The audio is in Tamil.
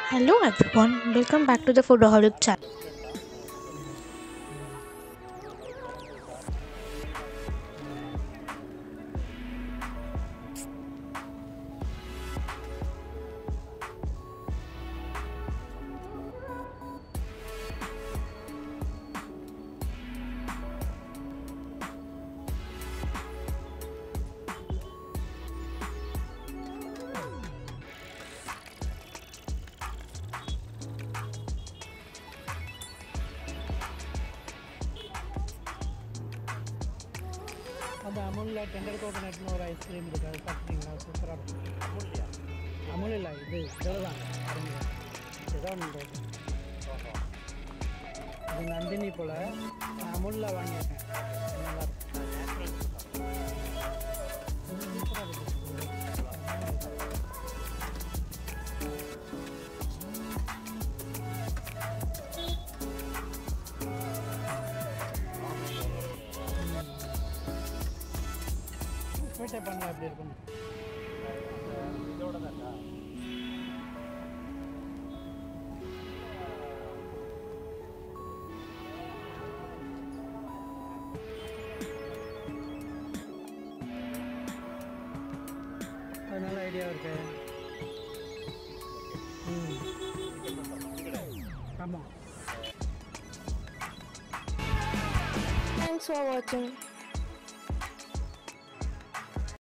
Hello everyone, welcome back to the Foodaholic channel. அந்த அமுலில் டெண்டர் கோகோனட்னு ஒரு ஐஸ்கிரீம் இருக்குது அது சாப்பிட்டீங்களா சூப்பராக இருக்கும் அமுல்லையா அமுல் இல்லை இது இதுதான் ஏதோ ஒன்று இருக்கு. இது நந்தினி போல் நான் அமுலில் வாங்கியிருக்கேன் அது நல்லா இருக்கு. இது சூப்பரா இருக்கு. ஸ்வீட்டை பண்ணலாம் எப்படி இருக்கும் அது நல்ல ஐடியா இருக்கு ம் ஆமாம் Thanks for watching.